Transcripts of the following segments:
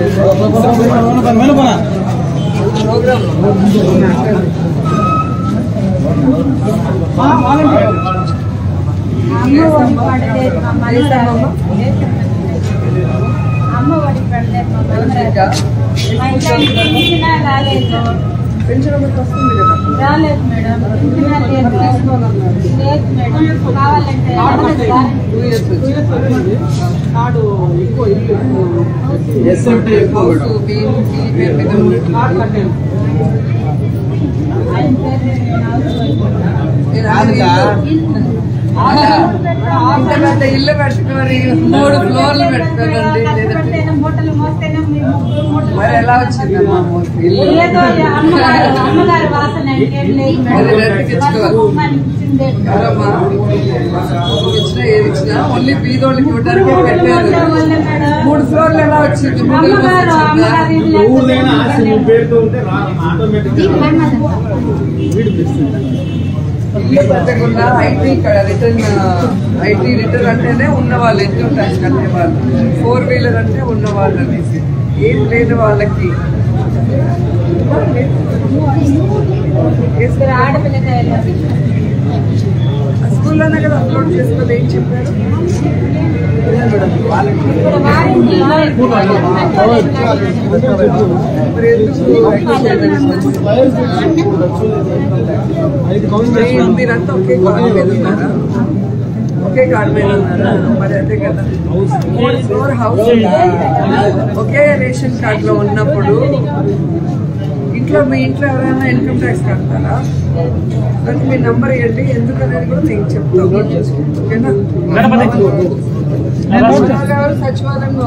అమ్మ ఒడి పడలేదు మా మళ్ళీ అమ్మ ఒడి పడలేదు మా మళ్ళీ మా ఇంట్లో పెన్షన్ రాలేదు పెన్షన్ అమౌంట్ వస్తుంది కదా రాలేదు మేడం పెన్షన్ లేదు లేదు మేడం కావాలంటే అడగదు సార్. టూ ఇయర్స్ నాడు ఎక్కువ ఇల్లు హౌస్ బియ్యం బియ్యం పేరు మీద ఉంది. ఆయన పేరు నేను హౌస్ వైఫ్. నేను ఆడ ఇంత పెద్ద ఇల్లు పెట్టుకోరి మూడు ఫ్లోర్లు పెట్టుకోరండి కష్టపడితేనే మూటలు మోస్తేనే మీ ముగ్గురు మూటలు మరి ఎలా వచ్చిందమ్మా మూడు ఇల్లు ఏదో అమ్మగారు అమ్మగారి వాసన అంటే లేదు అది మేడం రెట్టించుకోవాలి. కుటుంబాన్ని ఇచ్చిందే. ఎవరమ్మా ఇచ్చినా ఏది ఇచ్చినా ఓన్లీ బీదోళ్ళకి ఇవ్వడానికి పెట్టారు వల్లే మేడం. మూడు ఫ్లోర్లు ఎలా వచ్చింది మూడు అమ్మగారు అమ్మగారు ఇది ఊర్లైనా ఆస్తి నీ పేరుతో ఉంటే ఆటోమేటిక్ ఇల్లు పెట్టకుండా ఐటీ ఇక్కడ రిటర్న్ ఐటీ రిటర్న్ అంటేనే ఉన్న వాళ్ళు ఇన్కమ్ ట్యాక్స్ కట్టే వాళ్ళు ఫోర్ వీలర్ అంటే ఉన్న వాళ్ళు అనేసి ఏం లేని వాళ్ళకి ఇద్దరు ఆడపిల్లకాయలు స్కూల్లోనే కదా అప్లోడ్ చేసుకొని ఏం చెప్పారు ఇప్పుడు వారంటీలో మరి ఎందుకు మీరు- మీరంతా ఒకే కార్డు మీద ఉన్నారా ఒకే కార్డు మీద ఉన్నారా మరి అదే కదా ఫ్లోర్ హౌస్ ఒకే రేషన్ కార్డులో ఉన్నప్పుడు ఇంట్లో మీ ఇంట్లో ఎవరైనా ఇన్కమ్ ట్యాక్స్ కడతారా దానికి మీ నంబర్ ఇవ్వండి ఎందుకు అనేది కూడా నేను చెప్తాను ఓకేనా ఎవరు సచివాలయంలో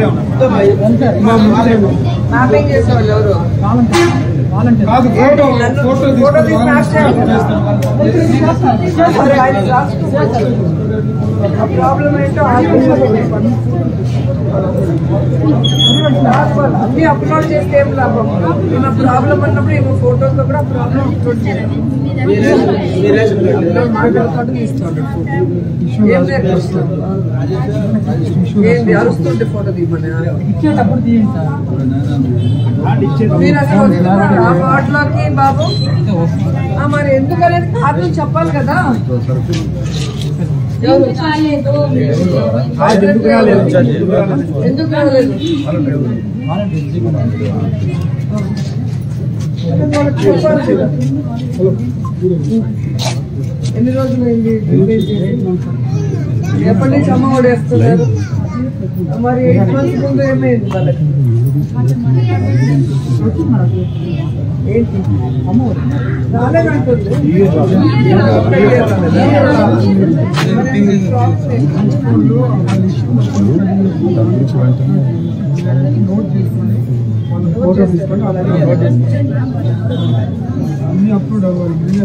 మ్యాపింగ్ చేసేవాళ్ళు ఎవరు ఫోటో తీసి మ్యాప్ చేయాలి మరి ఆయన రాసుకుంటారు. ఆ ప్రాబ్లం ఏంటో అన్ని అప్లోడ్ చేస్తే ఏం లాభం మన ప్రాబ్లం అన్నప్పుడు ఏమో ఫోటోతో కూడా ప్రాబ్లం అప్లోడ్ చేయాలి అప్లోడ్ మాట్లాడుతుంటే తీస్తాడు ఏం నేర్పిస్తాం ఏంటి అరుస్తుంటే ఫోటో తీయమని మీరు అసలు వస్తున్నారా ఆ వార్డులోకి బాబు ఆ, మరి ఎందుకనేది కారణం చెప్పాలి కదా ఎవరు? కాలేదు ఎందుకు రాలేదు వాళ్ళకి చెప్పాలి కదా. ఎన్ని రోజులు అయింది ఎప్పటి నుంచి అమ్మ ఓడేస్తున్నారు మరి ఎయిట్ మంత్స్ ముందు ఏమైంది వాళ్ళకి ఏంటి రాలేదంటుంది అన్ని అప్లోడ్ అవ్వాలి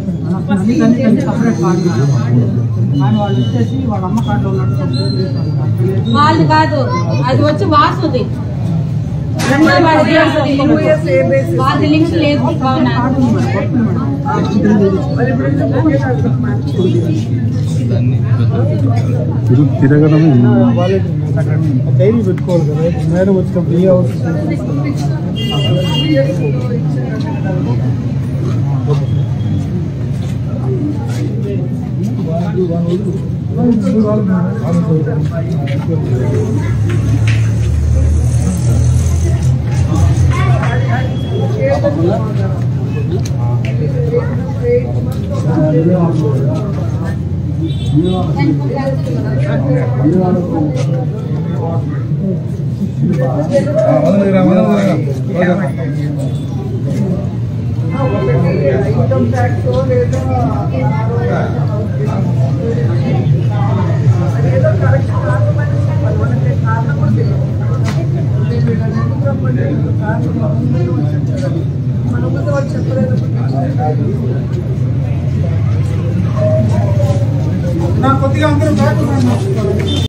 వాళ్ళు వచ్చేసి వాళ్ళ అమ్మ కార్డులో ఉన్నట్టు కంప్లీట్ చేశారు వాళ్ళు కాదు అది వచ్చి వాసుది రెండో వాడిది టూ ఇయర్స్ ఏ బేసిస్ వాళ్ళది లింక్ లేదు కావున మరి ఇప్పుడు ఎందుకు ఒకే దాంట్లో మ్యాచ్ తిరగడం డైరీ పెట్టుకోవాలి కదా ఇప్పుడు మేడం వచ్చినప్పుడు ఏ అవసరం ఇన్కమ్ ట్యాక్స్ లేదా ఏదో కరెక్ట్ కారణం అని చెప్పాలి మనకి కారణం కూడా తెలియదు నేను వీళ్ళని ఎందుకు రమ్మని కారణం మన ముందు వాళ్ళు చెప్పారు. మన ముందు వాళ్ళు చెప్పలేదు నాకు కొద్దిగా అందరూ బ్యాక్